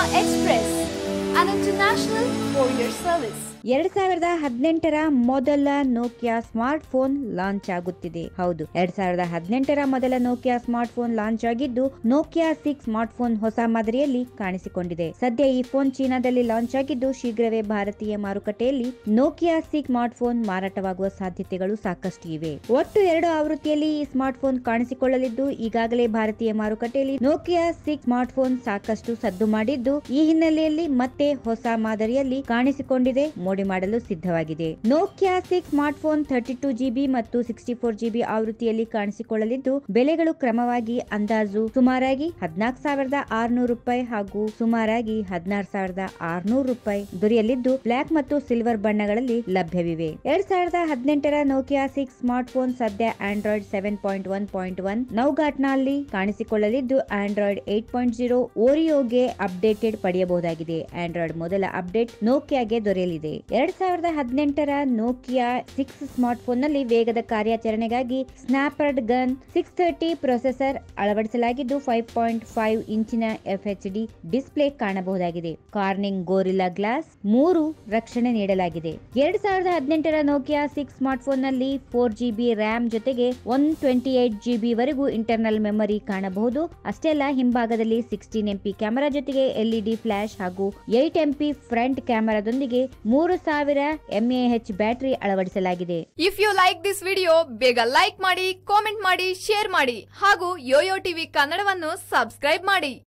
Express, an international courier service. ಎರಡ್ ಸಾವಿರದ ಹದಿನೆಂಟರ ಮೊದಲ ನೋಕಿಯಾ ಸ್ಮಾರ್ಟ್ ಫೋನ್ ಲಾಂಚ್ ಆಗುತ್ತಿದೆ ಹೌದು ಎರಡ್ ಸಾವಿರದ ಹದಿನೆಂಟರ ಮೊದಲ ನೋಕಿಯಾ ಸ್ಮಾರ್ಟ್ ಫೋನ್ ಲಾಂಚ್ ಆಗಿದ್ದು ನೋಕಿಯಾ ಸಿಕ್ಸ್ ಸ್ಮಾರ್ಟ್ ಫೋನ್ ಹೊಸ ಮಾದರಿಯಲ್ಲಿ ಕಾಣಿಸಿಕೊಂಡಿದೆ ಸದ್ಯ ಈ ಫೋನ್ ಚೀನಾದಲ್ಲಿ ಲಾಂಚ್ ಆಗಿದ್ದು ಶೀಘ್ರವೇ ಭಾರತೀಯ ಮಾರುಕಟ್ಟೆಯಲ್ಲಿ ನೋಕಿಯಾ ಸಿಕ್ಸ್ ಸ್ಮಾರ್ಟ್ ಫೋನ್ ಮಾರಾಟವಾಗುವ ಸಾಧ್ಯತೆಗಳು ಸಾಕಷ್ಟು ಇವೆ ಒಟ್ಟು ಎರಡು ಆವೃತ್ತಿಯಲ್ಲಿ ಈ ಸ್ಮಾರ್ಟ್ ಫೋನ್ ಕಾಣಿಸಿಕೊಳ್ಳಲಿದ್ದು ಈಗಾಗಲೇ ಭಾರತೀಯ ಮಾರುಕಟ್ಟೆಯಲ್ಲಿ ನೋಕಿಯಾ ಸಿಕ್ಸ್ ಸ್ಮಾರ್ಟ್ ಫೋನ್ ಸಾಕಷ್ಟು ಸದ್ದು ಮಾಡಿದ್ದು ಈ ಹಿನ್ನೆಲೆಯಲ್ಲಿ ಮತ್ತೆ ಹೊಸ ಮಾದರಿಯಲ್ಲಿ ಕಾಣಿಸಿಕೊಂಡಿದೆ ಮೋಡಿ ಮಾಡಲು ಸಿದ್ಧವಾಗಿದೆ Nokia six smart phone thirty two GB ಮತ್ತು ಸಿಕ್ಸ್ಟಿ ಫೋರ್ ಜಿಬಿ ಆವೃತ್ತಿಯಲ್ಲಿ ಕಾಣಿಸಿಕೊಳ್ಳಲಿದ್ದು ಬೆಲೆಗಳು ಕ್ರಮವಾಗಿ ಅಂದಾಜು ಸುಮಾರಾಗಿ ಹದಿನಾಲ್ಕು ಸಾವಿರದ ಆರ್ನೂರು ರೂಪಾಯಿ ಹಾಗೂ ಸುಮಾರಾಗಿ ಹದಿನಾರು ಸಾವಿರದ ಆರ್ನೂರು ರೂಪಾಯಿ ದೊರೆಯಲಿದ್ದು ಬ್ಲಾಕ್ ಮತ್ತು ಸಿಲ್ವರ್ ಬಣ್ಣಗಳಲ್ಲಿ ಲಭ್ಯವಿವೆ ಎರಡ್ ಸಾವಿರದ ಹದಿನೆಂಟರ ನೋಕಿಯಾ ಸಿಕ್ಸ್ ಸ್ಮಾರ್ಟ್ ಫೋನ್ ಸದ್ಯ Android seven point one point one ನೌಗಾಟ್ನಲ್ಲಿ ಕಾಣಿಸಿಕೊಳ್ಳಲಿದ್ದು ಆಂಡ್ರಾಯ್ಡ್ ಏಟ್ ಪಾಯಿಂಟ್ ಜೀರೋ ಓರಿಯೋಗೆ ಅಪ್ಡೇಟೆಡ್ ಪಡೆಯಬಹುದಾಗಿದೆ ಆಂಡ್ರಾಯ್ಡ್ ಮೊದಲ ಅಪ್ಡೇಟ್ ನೋಕಿಯಾಗೆ ದೊರೆಯಲಿದೆ ಎರಡ್ ಸಾವಿರದ ಹದಿನೆಂಟರ ನೋಕಿಯಾ ಸಿಕ್ಸ್ ಸ್ಮಾರ್ಟ್ ಫೋನ್ ನಲ್ಲಿ ವೇಗದ ಕಾರ್ಯಾಚರಣೆಗಾಗಿ Snapdragon six thirty processor ಅಳವಡಿಸಲಾಗಿದ್ದು ಫೈವ್ ಪಾಯಿಂಟ್ ಫೈವ್ ಇಂಚಿನ ಎಫ್ ಎಚ್ ಡಿ ಡಿಸ್ಪ್ಲೇ ಕಾಣಬಹುದಾಗಿದೆ ಕಾರ್ನಿಂಗ್ ಗೋರಿಲ್ಲಾ ಗ್ಲಾಸ್ ಮೂರು ರಕ್ಷಣೆ ನೀಡಲಾಗಿದೆ ಎರಡ್ ಸಾವಿರದ ಹದಿನೆಂಟರ ನೋಕಿಯಾ ಸಿಕ್ಸ್ ಸ್ಮಾರ್ಟ್ ಫೋನ್ ನಲ್ಲಿ ಫೋರ್ ಜಿಬಿ ರ್ಯಾಮ್ ಜೊತೆಗೆ ಒನ್ ಟ್ವೆಂಟಿ ಏಟ್ ಜಿಬಿ ವರೆಗೂ ಇಂಟರ್ನಲ್ ಮೆಮೊರಿ ಕಾಣಬಹುದು ಅಷ್ಟೇ ಅಲ್ಲ ಹಿಂಭಾಗದಲ್ಲಿ ಸಿಕ್ಸ್ಟೀನ್ ಎಂಪಿ ಕ್ಯಾಮೆರಾ ಜೊತೆಗೆ ಎಲ್ಇಡಿ ಫ್ಲಾಶ್ ಹಾಗೂ ಏಟ್ ಎಂಪಿ ಫ್ರಂಟ್ ಕ್ಯಾಮೆರಾದೊಂದಿಗೆ ಮೂರು ಸಾವಿರ ಎಂಎಎಚ್ ಬ್ಯಾಟರಿ ಅಳವಡಿಸಲಾಗಿದೆ if you like this video ಬೇಗ ಲೈಕ್ ಮಾಡಿ ಕಾಮೆಂಟ್ ಮಾಡಿ ಶೇರ್ ಮಾಡಿ ಹಾಗೂ ಯೋಯೋ ಟಿವಿ ಕನ್ನಡವನ್ನು ಸಬ್ಸ್ಕ್ರೈಬ್ ಮಾಡಿ